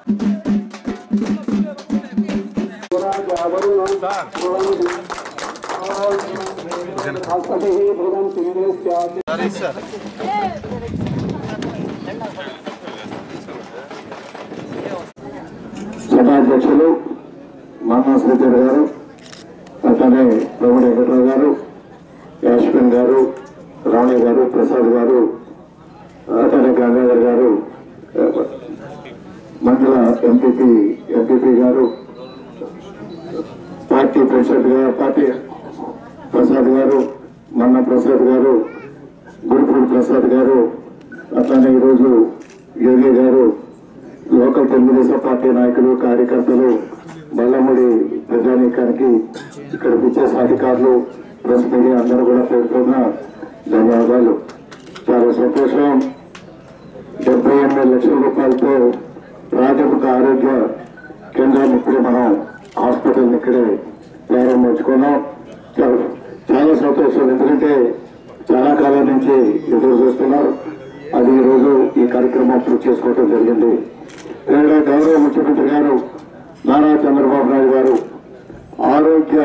సభాధ్యక్షులు మామా శ్రీధర్ గారు అతనే ప్రముఖ వెంకట్రావు గారు యాష్మిన్ గారు రాణి గారు ప్రసాద్ గారు అతనే గంగాధర్ గారు మండల MPP MPP garu party president garu party Prasad garu Manna Prasad గారు గురుపూడి ప్రసాద్ గారు అట్లానే ఈరోజు యోగి గారు లోకల్ తెలుగుదేశం పార్టీ నాయకులు కార్యకర్తలు బల్లముడి ప్రజానీకానికి ఇక్కడ విచ్చేసిన అధికారులు ప్రెస్ మీడియా అందరూ కూడా పేర్కొన్న ధన్యవాదాలు చాలా సంతోషం డెబ్బై ఎనిమిది లక్షల రూపాయలతో ప్రాథమిక ఆరోగ్య కేంద్రాన్ని ఇప్పుడే మనం హాస్పిటల్ ఇక్కడే ప్రారంభించుకున్నాం చాలా చాలా సంతోషం ఎందుకంటే చాలా కాలం నుంచి ఎదురు చూస్తున్నారు అది ఈ రోజు ఈ కార్యక్రమం పూర్తి చేసుకోవడం జరిగింది ఇక్కడ గౌరవ ముఖ్యమంత్రి గారు నారా చంద్రబాబు నాయుడు గారు ఆరోగ్య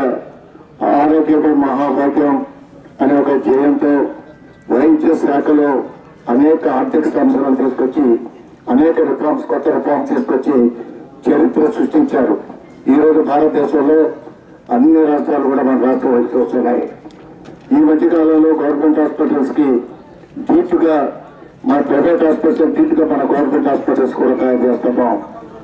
ఆరోగ్యపు మహాభాగ్యం అనే ఒక ధ్యేయంతో వైద్య శాఖలో అనేక ఆర్థిక సంస్థలను తీసుకొచ్చి అనేక రిఫార్మ్స్ కొత్త రిఫార్మ్స్ తీసుకొచ్చి చరిత్ర సృష్టించారు ఈ రోజు భారతదేశంలో అన్ని రాష్ట్రాలు కూడా మన రాష్ట్రం వైపు వస్తున్నాయి ఈ మధ్య కాలంలో గవర్నమెంట్ హాస్పిటల్స్ కి ధీటుగా మన ప్రైవేట్ హాస్పిటల్స్ ధీటుగా మన గవర్నమెంట్ హాస్పిటల్స్ కూడా తయారు చేస్తున్నాం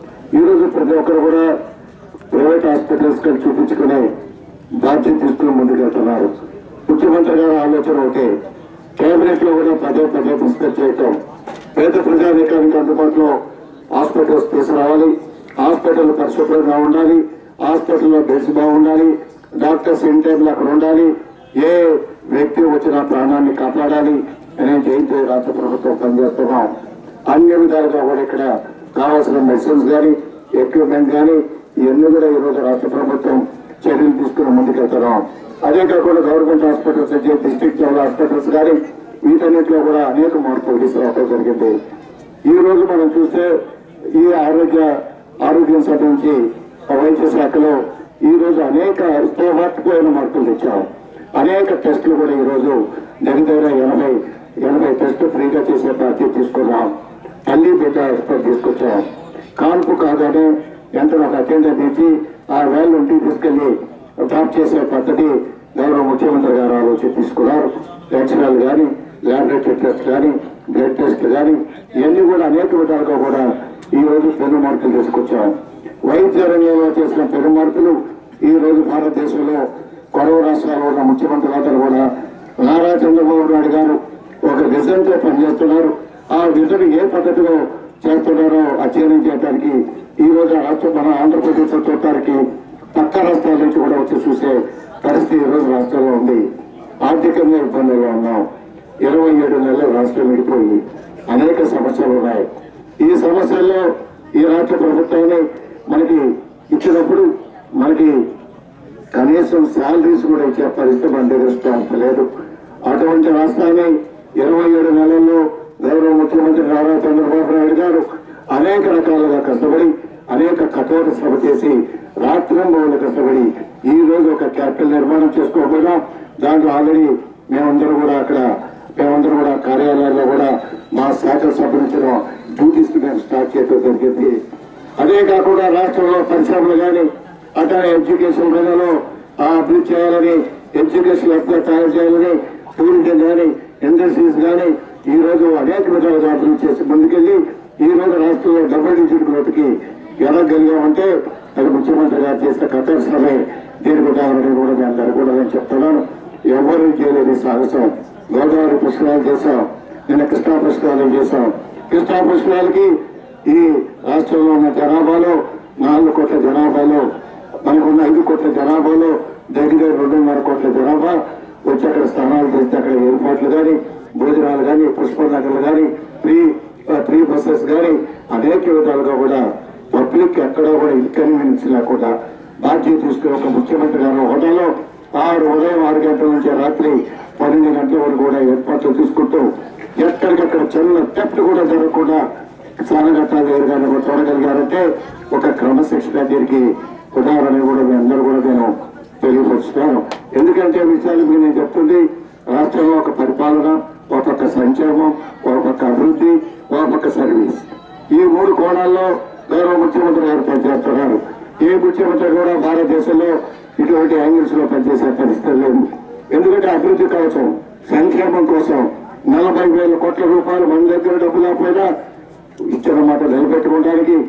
ఈ రోజు ప్రతి ఒక్కరు కూడా ప్రైవేట్ హాస్పిటల్స్ కి చూపించుకునే బాధ్యత తీసుకుని ముందుకెళ్తున్నారు ముఖ్యమంత్రి గారి ఆలోచన ఒకటే కేబినెట్ లో కూడా పదే పదే డిస్కస్ చేయటం పేద ప్రజానీకానికి అందుబాటులో హాస్పిటల్స్ తీసుకురావాలి హాస్పిటల్ పరిశుభ్రంగా ఉండాలి హాస్పిటల్లో బెడ్స్ బాగుండాలి డాక్టర్స్ ఇన్ టైంలో అక్కడ ఉండాలి ఏ వ్యక్తి వచ్చిన ప్రాణాన్ని కాపాడాలి అనే జయంతి రాష్ట్ర ప్రభుత్వం పనిచేస్తున్నాం అన్ని విధాలుగా కూడా ఇక్కడ కావాల్సిన మెడిసిన్స్ కానీ ఎక్విప్మెంట్ కానీ ఇవన్నీ కూడా ఈ రోజు రాష్ట్ర ప్రభుత్వం చర్యలు తీసుకుని ముందుకెళ్తున్నాం అదే కాకుండా గవర్నమెంట్ హాస్పిటల్స్ వచ్చే డిస్ట్రిక్ట్ లెవెల్ హాస్పిటల్స్ కానీ వీటన్నిటిలో కూడా అనేక మార్పులు తీసుకురావడం జరిగింది ఈ రోజు మనం చూస్తే ఈ ఆరోగ్య ఆరోగ్యం శాఖ నుంచి వైద్య శాఖలో ఈ రోజు అనేక ఉపవార్తమైన మార్పులు తెచ్చాం అనేక టెస్టులు కూడా ఈ రోజు దగ్గర దగ్గర ఎనభై ఎనభై టెస్టులు ఫ్రీగా చేసే బాధ్యత తీసుకున్నాం తల్లి బిడ్డ ఎక్స్పర్ట్ తీసుకొచ్చాం కాన్పు కాగానే వెంటనే ఒక అటెండర్ ఇచ్చి ఆ వేలు ఇంటికి తీసుకెళ్లి డ్రాప్ చేసే పద్ధతి గౌరవ ముఖ్యమంత్రి గారు ఆలోచన తీసుకున్నారు ఎక్స్రేలు కానీ ల్యాబొరేటరీ టెస్ట్ కానీ బ్లడ్ టెస్ట్ కానీ ఇవన్నీ కూడా అనేక విధాలుగా కూడా ఈ రోజు పెను మార్పులు తీసుకొచ్చాం వైద్య రంగంలో చేసిన పెను మార్పులు ఈ రోజు భారతదేశంలో కొడవ రాష్ట్రాల్లో ఉన్న ముఖ్యమంత్రులందరూ కూడా నారా చంద్రబాబు నాయుడు గారు ఒక విజన్ తో పనిచేస్తున్నారు ఆ విజన్ ఏ పద్ధతిలో చేస్తున్నారో అధ్యయనం చేయడానికి ఈ రోజు రాష్ట్రం మన ఆంధ్రప్రదేశ్ చూడటానికి పక్క రాష్ట్రాల నుంచి కూడా వచ్చి చూసే పరిస్థితి ఈ రోజు రాష్ట్రంలో ఉంది ఆర్థికంగా ఇబ్బందుల్లో ఉన్నాం ఇరవై ఏడు నెలలు రాష్ట్రం విడిపోయి అనేక సమస్యలు ఉన్నాయి ఈ సమస్యల్లో ఈ రాష్ట్ర ప్రభుత్వాన్ని మనకి ఇచ్చినప్పుడు మనకి కనీసం శాలరీస్ కూడా ఇచ్చే పరిస్థితి మన దగ్గర స్టాంప్ లేదు అటువంటి రాష్ట్రాన్ని ఇరవై ఏడు నెలల్లో గౌరవ ముఖ్యమంత్రి నారా చంద్రబాబు నాయుడు గారు అనేక రకాలుగా కష్టపడి అనేక కఠోర శ్రమ చేసి రాత్రింబవులు కష్టపడి ఈ రోజు ఒక క్యాపిటల్ నిర్మాణం చేసుకోకపోయినా దాంట్లో ఆల్రెడీ మేమందరూ కూడా అక్కడ మేమందరూ కూడా కార్యాలయాల్లో కూడా మా శాఖ సంబంధించిన డ్యూటీస్ మేము స్టార్ట్ చేయడం జరిగింది అదే కాకుండా రాష్ట్రంలో పరిశ్రమలు కానీ అతని ఎడ్యుకేషన్ రంగంలో ఆ అభివృద్ధి చేయాలని ఎడ్యుకేషన్ ఎక్కువ తయారు చేయాలని టూరిజం కానీ ఇండస్ట్రీస్ కానీ ఈ రోజు అనేక విధాలుగా అభివృద్ధి చేసి ముందుకెళ్లి ఈ రోజు రాష్ట్రంలో డబుల్ డిజిట్ గ్రోత్కి ఎదగలిగామంటే అది ముఖ్యమంత్రి గారు చేసిన కఠోర శ్రమే దీనికి ఉదాహరణ కూడా నేను అందరూ కూడా నేను చెప్తున్నాను ఎవరు చేయలేని సాహసం గోదావరి పుష్కరాలు చేశాం నిన్న కృష్ణా పుష్కరాలు చేశాం కృష్ణా పుష్కరాలకి ఈ రాష్ట్రంలో ఉన్న జనాభాలో నాలుగు కోట్ల జనాభాలో మనకున్న ఐదు కోట్ల జనాభాలో దగ్గర రెండున్నర కోట్ల జనాభా వచ్చి అక్కడ స్నానాలు చేస్తే అక్కడ ఏర్పాట్లు కానీ భోజనాలు కానీ పుష్ప నగర్లు కానీ ఫ్రీ ఫ్రీ బస్సెస్ కానీ అనేక విధాలుగా కూడా పబ్లిక్ ఎక్కడా కూడా ఇన్కన్వీనియన్స్ లేకుండా బాధ్యత తీసుకుని ఒక ముఖ్యమంత్రి గారు హోటల్లో ఆరు ఉదయం ఆరు గంటల నుంచి రాత్రి పన్నెండు గంటల వరకు కూడా ఏర్పాట్లు తీసుకుంటూ ఎక్కడికక్కడ చిన్న స్టెప్లు కూడా జరగకుండా స్నానఘట్టాల దగ్గర కానీ ఒక చూడగలిగారంటే ఒక క్రమశిక్షణ దీనికి ఉదాహరణ కూడా మీ అందరూ కూడా నేను తెలియపరుస్తున్నాను ఎందుకంటే విషయాలు మీరు నేను చెప్తుంది రాష్ట్రంలో ఒక పరిపాలన ఒక పక్క సంక్షేమం ఒక పక్క అభివృద్ధి ఒక పక్క సర్వీస్ ఈ మూడు కోణాల్లో గౌరవ ముఖ్యమంత్రి గారు పనిచేస్తున్నారు ఏ ముఖ్యమంత్రి కూడా భారతదేశంలో ఇటువంటి యాంగిల్స్ లో పనిచేసే పరిస్థితి లేదు ఎందుకంటే అభివృద్ధి కవచం సంక్షేమం కోసం నలభై వేల కోట్ల రూపాయలు మన దగ్గర డబ్బు లేకపోయినా ఇచ్చిన మాట నిలబెట్టుకోవడానికి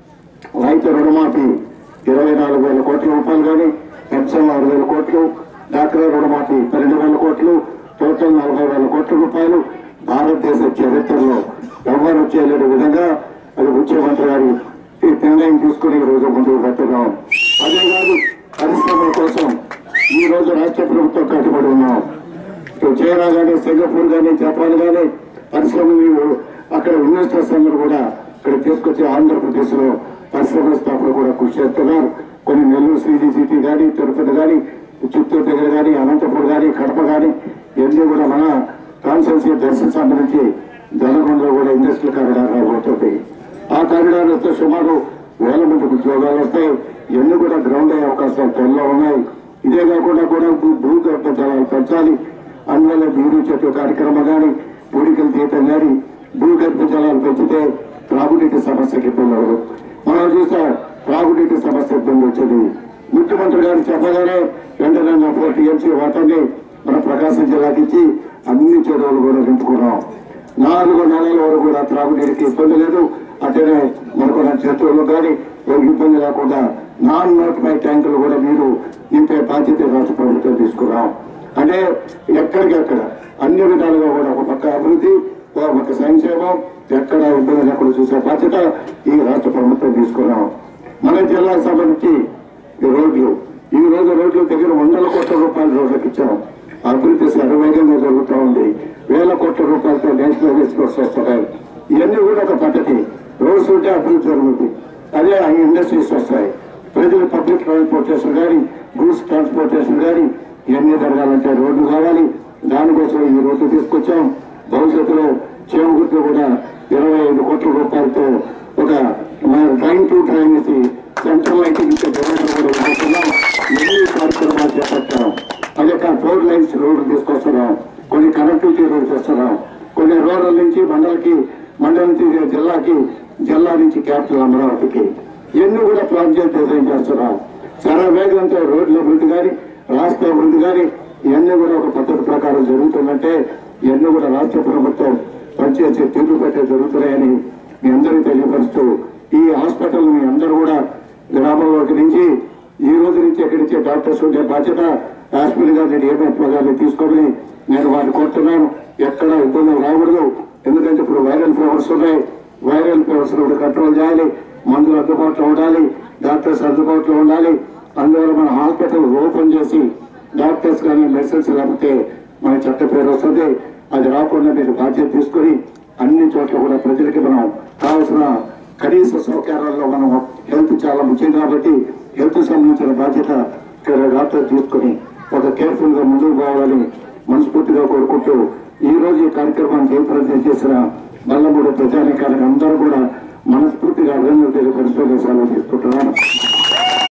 రైతు రుణమాఫీ ఇరవై నాలుగు వేల కోట్ల రూపాయలు కానీ పెన్షన్ ఆరు వేల కోట్లు డాక్టర్ రుణమాఫీ పన్నెండు వేల కోట్లు టోటల్ నలభై వేల కోట్ల రూపాయలు భారతదేశ చరిత్రలో ఎవ్వరు చేయలేని విధంగా అది ముఖ్యమంత్రి గారి ఈ నిర్ణయం తీసుకుని ఈ రోజు ముందుకు పెట్టున్నాం అదే కాదు పరిశ్రమల కోసం ఈ రోజు రాష్ట్ర ప్రభుత్వం కట్టుబడి ఉన్నాం ఇటు చైనా కానీ సింగపూర్ కానీ జపాన్ కానీ పరిశ్రమలు అక్కడ ఇన్వెస్టర్స్ అందరూ కూడా ఇక్కడ తీసుకొచ్చి ఆంధ్రప్రదేశ్ లో పరిశ్రమల స్థాపన కూడా కృషి చేస్తున్నారు కొన్ని నెల్లూరు శ్రీజీ సిటీ కానీ తిరుపతి కానీ చిత్తూరు దగ్గర కానీ అనంతపురం కానీ కడప కానీ ఇవన్నీ కూడా మన కాన్సెన్సీ దర్శన నుంచి జనగొండలో కూడా ఇండస్ట్రియల్ కారిడార్ రాబోతుంది ఆ కారిడార్ వస్తే సుమారు వేల మందికి ఉద్యోగాలు వస్తాయి ఇవన్నీ కూడా గ్రౌండ్ అయ్యే అవకాశాలు త్వరలో ఉన్నాయి ఇదే కాకుండా కూడా భూ- భూగర్భ జలాలు పెంచాలి అందువల్ల బీడు చెట్టు కార్యక్రమం కానీ పూడికలు తీయటం కానీ భూగర్భ జలాలు పెంచితే త్రాగునీటి సమస్యకి ఇబ్బంది అవ్వదు మనం చూస్తే త్రాగునీటి సమస్య ఇబ్బంది వచ్చింది ముఖ్యమంత్రి గారు చెప్పగానే వెంటనే ఫోర్ టీఎంసీ వాటర్ని మన ప్రకాశం జిల్లాకి ఇచ్చి అన్ని చెరువులు కూడా నింపుకున్నాం నాలుగు నెలల వరకు కూడా త్రాగునీటికి ఇబ్బంది లేదు అట్లనే మనకున్న చెరువులు కానీ ఎవరికి ఇబ్బంది లేకుండా నాన్ నోటిఫై ట్యాంకులు కూడా మీరు నింపే బాధ్యత రాష్ట్ర ప్రభుత్వం తీసుకున్నాం అంటే ఎక్కడికెక్కడ అన్ని విధాలుగా కూడా ఒక పక్క అభివృద్ధి ఒక పక్క సంక్షేమం ఎక్కడ ఇబ్బంది లేకుండా చూసే బాధ్యత ఈ రాష్ట్ర ప్రభుత్వం తీసుకున్నాం మన జిల్లాకు సంబంధించి ఈ రోడ్లు ఈ రోజు రోడ్లు దగ్గర వందల కోట్ల రూపాయల రోడ్లకు ఇచ్చాం అభివృద్ధి శరవేగంగా జరుగుతూ ఉంది వేల కోట్ల రూపాయలతో నేషనల్ హైవేస్ వస్తున్నాయి ఇవన్నీ కూడా ఒక పద్ధతి రోడ్స్ ఉంటే అభివృద్ధి జరుగుతుంది అదే ఆ ఇండస్ట్రీస్ వస్తాయి ప్రజలు పబ్లిక్ ట్రాన్స్పోర్టేషన్ కానీ గూడ్స్ ట్రాన్స్పోర్టేషన్ కానీ ఇవన్నీ జరగాలంటే రోడ్డు కావాలి దానికోసం ఈ రోడ్డు తీసుకొచ్చాం భవిష్యత్తులో చేమగుర్తు కూడా ఇరవై ఐదు కోట్ల రూపాయలతో ఒక ట్రైన్ టు ట్రైన్ ఇది సెంట్రల్ లైటింగ్ ఇచ్చే జనరేటర్ కూడా తీసుకొస్తున్నాం ఎన్ని కార్యక్రమాలు చేపట్టాం అదే ఫోర్ లైన్స్ రోడ్డు తీసుకొస్తున్నాం కొన్ని కనెక్టివిటీ రోడ్డు చేస్తున్నాం కొన్ని రూరల్ నుంచి మండలకి మండలం నుంచి జిల్లాకి జిల్లా నుంచి క్యాపిటల్ అమరావతికి ఇవన్నీ కూడా ప్లాన్ చేసి డిజైన్ చేస్తున్నాం చాలా వేగంతో రోడ్ల అభివృద్ధి కానీ రాష్ట్ర అభివృద్ధి కానీ ఇవన్నీ కూడా ఒక పద్ధతి ప్రకారం జరుగుతుందంటే ఇవన్నీ కూడా రాష్ట్ర ప్రభుత్వం పనిచేసే తీర్పు పెట్టే జరుగుతున్నాయని మీ అందరికీ తెలియపరుస్తూ ఈ హాస్పిటల్ మీ అందరూ కూడా గ్రామంలోకి నుంచి ఈ రోజు నుంచి ఎక్కడి నుంచి డాక్టర్స్ ఉండే బాధ్యత హాస్పిటల్ గారిని డిఎంఎఫ్ గారిని తీసుకొని నేను వారిని కోరుతున్నాను ఎక్కడ ఇబ్బందులు రాకూడదు ఎందుకంటే ఇప్పుడు వైరల్ ఫీవర్స్ ఉన్నాయి వైరల్ ఫీవర్స్ కూడా కంట్రోల్ చేయాలి మందులు అందుబాటులో ఉండాలి డాక్టర్స్ అందుబాటులో ఉండాలి అందువల్ల మన హాస్పిటల్ ఓపెన్ చేసి డాక్టర్స్ కానీ మెడిసిన్స్ లేకపోతే మన చట్ట పేరు వస్తుంది అది రాకుండా మీరు బాధ్యత తీసుకొని అన్ని చోట్ల కూడా ప్రజలకి మనం కావాల్సిన కనీస సౌకర్యాల్లో మనం హెల్త్ చాలా ముఖ్యం కాబట్టి హెల్త్ సంబంధించిన బాధ్యత ఇక్కడ డాక్టర్ తీసుకొని ఒక కేర్ఫుల్ గా ముందుకు పోవాలని మనస్ఫూర్తిగా కోరుకుంటూ ఈ రోజు ఈ కార్యక్రమాన్ని జయప్రదం చేసిన బల్లమూడి ప్రజానికానికి అందరూ కూడా మనస్ఫూర్తిగా అభినందనలు తెలియపరుస్తూ సెలవు తీసుకుంటున్నాను